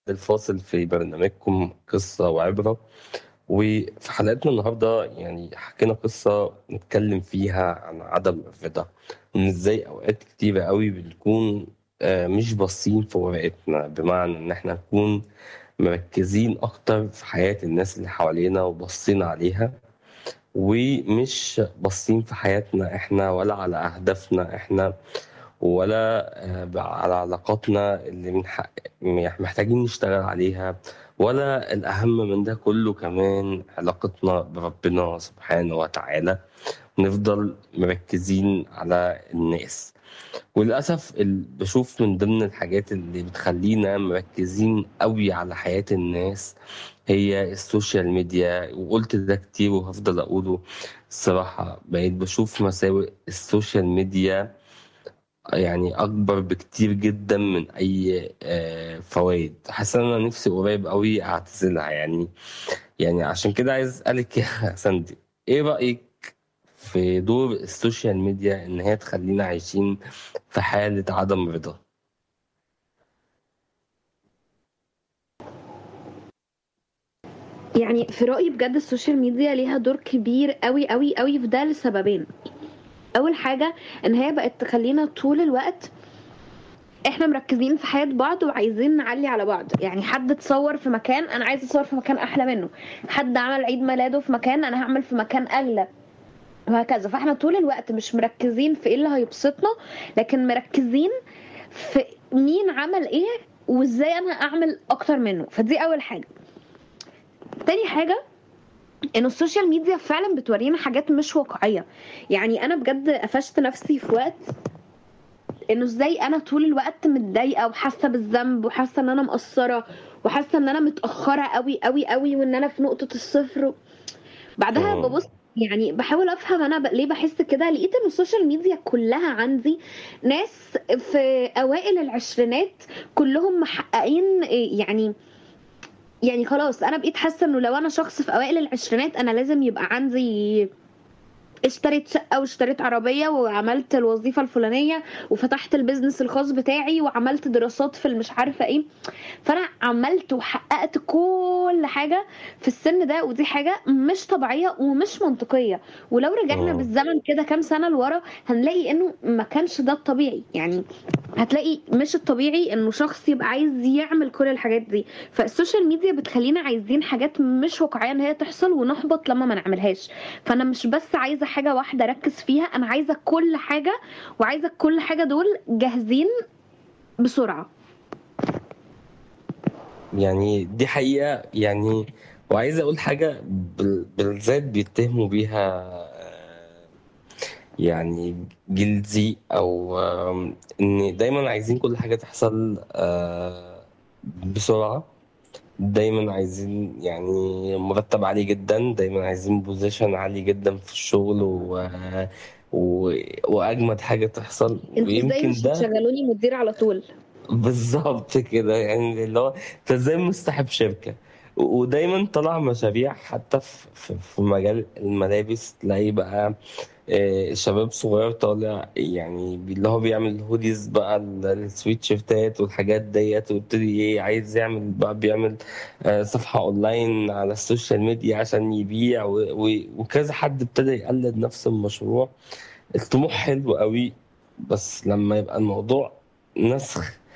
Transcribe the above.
الفاصل في برنامجكم قصة وعبرة وفي حلقتنا النهاردة يعني حكينا قصة نتكلم فيها عن عدم الرضا وإن إزاي أوقات كتيرة قوي بنكون آه، مش باصين في ورقتنا بمعنى إن إحنا نكون مركزين أكتر في حياة الناس اللي حوالينا وباصين عليها ومش باصين في حياتنا إحنا ولا على أهدافنا إحنا ولا آه، على علاقاتنا اللي من حق محتاجين نشتغل عليها ولا الأهم من ده كله كمان علاقتنا بربنا سبحانه وتعالى نفضل مركزين على الناس وللأسف ال- بشوف من ضمن الحاجات اللي بتخلينا مركزين قوي على حياة الناس هي السوشيال ميديا وقلت ده كتير وهفضل أقوله الصراحة بقيت بشوف مساوئ السوشيال ميديا يعني أكبر بكتير جدا من أي آه، فوائد حاسس إن أنا نفسي قريب قوي أعتزلها يعني يعني عشان كده عايز أسألك يا سندي إيه رأيك في دور السوشيال ميديا إن هي تخلينا عايشين في حالة عدم رضا يعني في رأيي بجد السوشيال ميديا ليها دور كبير قوي قوي قوي في ده لسببين اول حاجة ان هي بقت تخلينا طول الوقت احنا مركزين في حياة بعض وعايزين نعلي على بعض يعني حد اتصور في مكان انا عايز اتصور في مكان احلى منه حد عمل عيد ميلاده في مكان انا هعمل في مكان اغلى وهكذا فاحنا طول الوقت مش مركزين في ايه اللي هيبسطنا لكن مركزين في مين عمل ايه وازاي انا اعمل اكتر منه فدي اول حاجة تاني حاجة ان السوشيال ميديا فعلا بتورينا حاجات مش واقعية يعني انا بجد قفشت نفسي في وقت انه ازاي انا طول الوقت متضايقه وحاسه بالذنب وحاسه ان انا مقصره وحاسه ان انا متاخره قوي قوي قوي وان انا في نقطه الصفر بعدها مم. ببص يعني بحاول افهم انا ب... ليه بحس كده لقيت ان السوشيال ميديا كلها عندي ناس في اوائل العشرينات كلهم محققين إيه، يعني يعني خلاص انا بقيت حاسه انه لو انا شخص في اوائل العشرينات انا لازم يبقى عندي اشتريت شقة واشتريت عربية وعملت الوظيفة الفلانية وفتحت البيزنس الخاص بتاعي وعملت دراسات في المش عارفة ايه فانا عملت وحققت كل حاجة في السن ده ودي حاجة مش طبيعية ومش منطقية ولو رجعنا مم. بالزمن كده كام سنة لورا هنلاقي انه ما كانش ده الطبيعي يعني هتلاقي مش الطبيعي انه شخص يبقى عايز يعمل كل الحاجات دي فالسوشيال ميديا بتخلينا عايزين حاجات مش واقعية ان هي تحصل ونحبط لما ما نعملهاش فانا مش بس عايزه حاجه واحده اركز فيها انا عايزه كل حاجه وعايزه كل حاجه دول جاهزين بسرعه يعني دي حقيقة يعني وعايز أقول حاجة بال- بالذات بيتهموا بيها آه، يعني جلدي أو آم، إن دايما عايزين كل حاجة تحصل آه، بسرعة دايما عايزين يعني مرتب عالي جدا دايما عايزين بوزيشن عالي جدا في الشغل و... و... وأجمد حاجة تحصل انتوا ازاي ويمكن مش ده تشغلوني مدير على طول بالظبط كده يعني اللي هو انت ازاي مصاحب شركة و- ودايما طلع مشاريع حتى في في في مجال الملابس تلاقي بقى آه، شباب صغير طالع يعني بي- اللي هو بيعمل هوديز بقى ال- السويت شيرتات والحاجات ديت ويبتدي ايه عايز يعمل بقى بيعمل آه، صفحة اونلاين على السوشيال ميديا عشان يبيع و- و- وكذا حد ابتدى يقلد نفس المشروع الطموح حلو قوي بس لما يبقى الموضوع نسخ